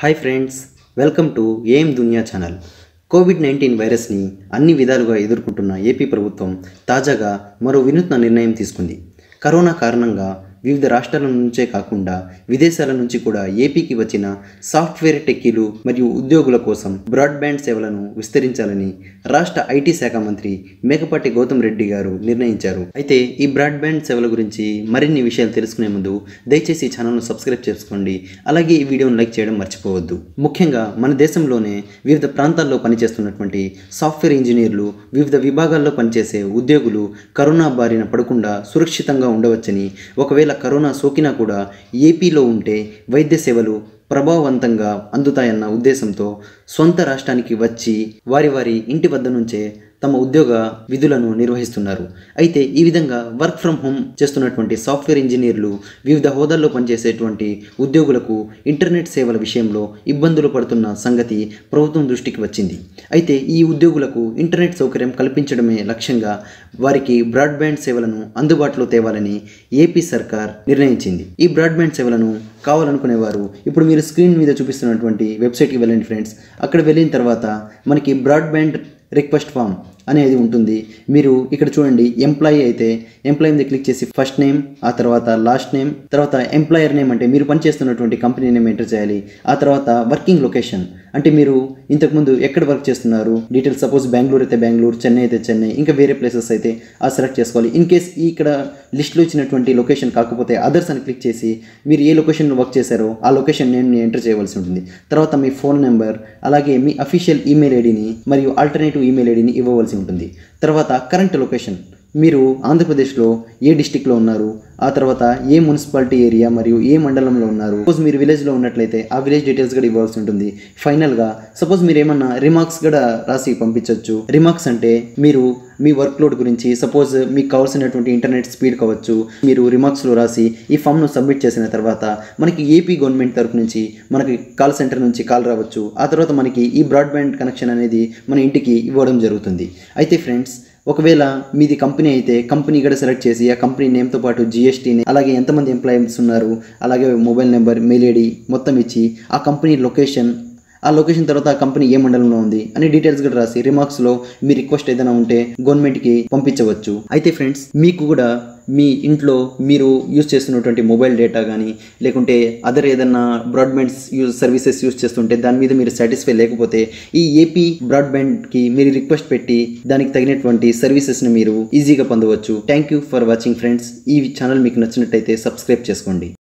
hi friends welcome to ఏం దునియా channel Covid nineteen వైరస్ని అన్ని విధాలుగా ఎదుర్కొంటున్న ఏపీ ప్రభుత్వం తాజాగా మరో వినూత్న నిర్ణయం తీసుకుంది కరోనా కారణంగా వివిధ రాష్ట్రాల నుంచే కాకుండా విదేశాల నుంచి కూడా ఏపీకి వచ్చిన సాఫ్ట్వేర్ టెక్కీలు మరియు ఉద్యోగుల కోసం బ్రాడ్బ్యాండ్ సేవలను విస్తరించాలని రాష్ట్ర ఐటీ శాఖ మంత్రి మేకపాటి గౌతమ్ రెడ్డి గారు నిర్ణయించారు అయితే ఈ బ్రాడ్బ్యాండ్ సేవల గురించి మరిన్ని విషయాలు తెలుసుకునే ముందు దయచేసి ఈ ఛానల్ను సబ్స్క్రైబ్ చేసుకోండి అలాగే ఈ వీడియోను లైక్ చేయడం మర్చిపోవద్దు ముఖ్యంగా మన దేశంలోనే వివిధ ప్రాంతాల్లో పనిచేస్తున్నటువంటి సాఫ్ట్వేర్ ఇంజనీర్లు వివిధ విభాగాల్లో పనిచేసే ఉద్యోగులు కరోనా బారిన పడకుండా సురక్షితంగా ఉండవచ్చని ఒకవేళ కరోనా సోకినా కూడా ఏపీలో ఉంటే వైద్య సేవలు ప్రభావవంతంగా అందుతాయన్న ఉద్దేశంతో సొంత రాష్ట్రానికి వచ్చి వారి వారి ఇంటి వద్ద నుంచే తమ ఉద్యోగ విధులను నిర్వహిస్తున్నారు అయితే ఈ విధంగా వర్క్ ఫ్రమ్ హోమ్ చేస్తున్నటువంటి సాఫ్ట్వేర్ ఇంజనీర్లు వివిధ హోదాల్లో పనిచేసేటువంటి ఉద్యోగులకు ఇంటర్నెట్ సేవల విషయంలో ఇబ్బందులు పడుతున్న సంగతి ప్రభుత్వం దృష్టికి వచ్చింది అయితే ఈ ఉద్యోగులకు ఇంటర్నెట్ సౌకర్యం కల్పించడమే లక్ష్యంగా వారికి బ్రాడ్బ్యాండ్ సేవలను అందుబాటులో తేవాలని ఏపీ సర్కార్ నిర్ణయించింది ఈ బ్రాడ్బ్యాండ్ సేవలను కావాలనుకునేవారు ఇప్పుడు మీరు స్క్రీన్ మీద చూపిస్తున్నటువంటి వెబ్సైట్కి వెళ్ళండి ఫ్రెండ్స్ అక్కడ వెళ్ళిన తర్వాత మనకి బ్రాడ్బ్యాండ్ రిక్వెస్ట్ ఫామ్ అనేది ఉంటుంది మీరు ఇక్కడ చూడండి ఎంప్లాయీ అయితే ఎంప్లాయీ మీద క్లిక్ చేసి ఫస్ట్ నేమ్ ఆ తర్వాత లాస్ట్ నేమ్ తర్వాత ఎంప్లాయర్ నేమ్ అంటే మీరు పనిచేస్తున్నటువంటి కంపెనీ నేమ్ ఎంటర్ చేయాలి ఆ తర్వాత వర్కింగ్ లొకేషన్ అంటే మీరు ఇంతకుముందు ఎక్కడ వర్క్ చేస్తున్నారు డీటెయిల్స్ సపోజ్ బెంగళూరు అయితే బెంగళూరు చెన్నై అయితే చెన్నై ఇంకా వేరే ప్లేసెస్ అయితే ఆ సెలెక్ట్ చేసుకోవాలి ఇన్ కేస్ ఇక్కడ లిస్ట్లో ఇచ్చినటువంటి లొకేషన్ కాకపోతే అదర్స్ అని క్లిక్ చేసి మీరు ఏ లొకేషన్లో వర్క్ చేశారో ఆ లొకేషన్ నేమ్ని ఎంటర్ చేయవలసి ఉంటుంది తర్వాత మీ ఫోన్ నెంబర్ అలాగే మీ అఫీషియల్ ఈమెయిల్ ఐడిని మరియు ఆల్టర్నేటివ్ ఈమెయిల్ ఐడిని ఇవ్వవలసి ఉంటుంది తర్వాత కరెంట్ లొకేషన్ మీరు ఆంధ్రప్రదేశ్లో ఏ డిస్టిక్లో ఉన్నారు ఆ తర్వాత ఏ మున్సిపాలిటీ ఏరియా మరియు ఏ మండలంలో ఉన్నారు సపోజ్ మీరు విలేజ్లో ఉన్నట్లయితే ఆ విలేజ్ డీటెయిల్స్ కూడా ఇవ్వాల్సి ఉంటుంది ఫైనల్గా సపోజ్ మీరు ఏమన్నా రిమార్క్స్ కూడా రాసి పంపించవచ్చు రిమార్క్స్ అంటే మీరు మీ వర్క్ లోడ్ గురించి సపోజ్ మీకు కావాల్సినటువంటి ఇంటర్నెట్ స్పీడ్ కావచ్చు మీరు రిమార్క్స్లో రాసి ఈ ఫామ్ను సబ్మిట్ చేసిన తర్వాత మనకి ఏపీ గవర్నమెంట్ తరపు నుంచి మనకి కాల్ సెంటర్ నుంచి కాల్ రావచ్చు ఆ తర్వాత మనకి ఈ బ్రాడ్బ్యాండ్ కనెక్షన్ అనేది మన ఇంటికి ఇవ్వడం జరుగుతుంది అయితే ఫ్రెండ్స్ ఒకవేళ మీది కంపెనీ అయితే కంపెనీ కూడా సెలెక్ట్ చేసి ఆ కంపెనీ నేమ్తో పాటు జిఎస్టీని అలాగే ఎంతమంది ఎంప్లాయీస్ ఉన్నారు అలాగే మొబైల్ నెంబర్ మెయిల్ ఐడి మొత్తం ఇచ్చి ఆ కంపెనీ లొకేషన్ ఆ లొకేషన్ తర్వాత ఆ కంపెనీ ఏ మండలంలో ఉంది అని డీటెయిల్స్ కూడా రాసి రిమార్క్స్లో మీ రిక్వెస్ట్ ఏదైనా ఉంటే గవర్నమెంట్కి పంపించవచ్చు అయితే ఫ్రెండ్స్ మీకు కూడా మీ ఇంట్లో మీరు యూజ్ చేస్తున్నటువంటి మొబైల్ డేటా కానీ లేకుంటే అదర్ ఏదన్నా బ్రాడ్బ్యాండ్ యూజ్ సర్వీసెస్ యూజ్ చేస్తుంటే దాని మీద మీరు సాటిస్ఫై లేకపోతే ఈ ఏపీ బ్రాడ్బ్యాండ్కి మీరు రిక్వెస్ట్ పెట్టి దానికి తగినటువంటి సర్వీసెస్ని మీరు ఈజీగా పొందవచ్చు thank you for watching friends ఈ ఛానల్ మీకు నచ్చినట్టయితే సబ్స్క్రైబ్ చేసుకోండి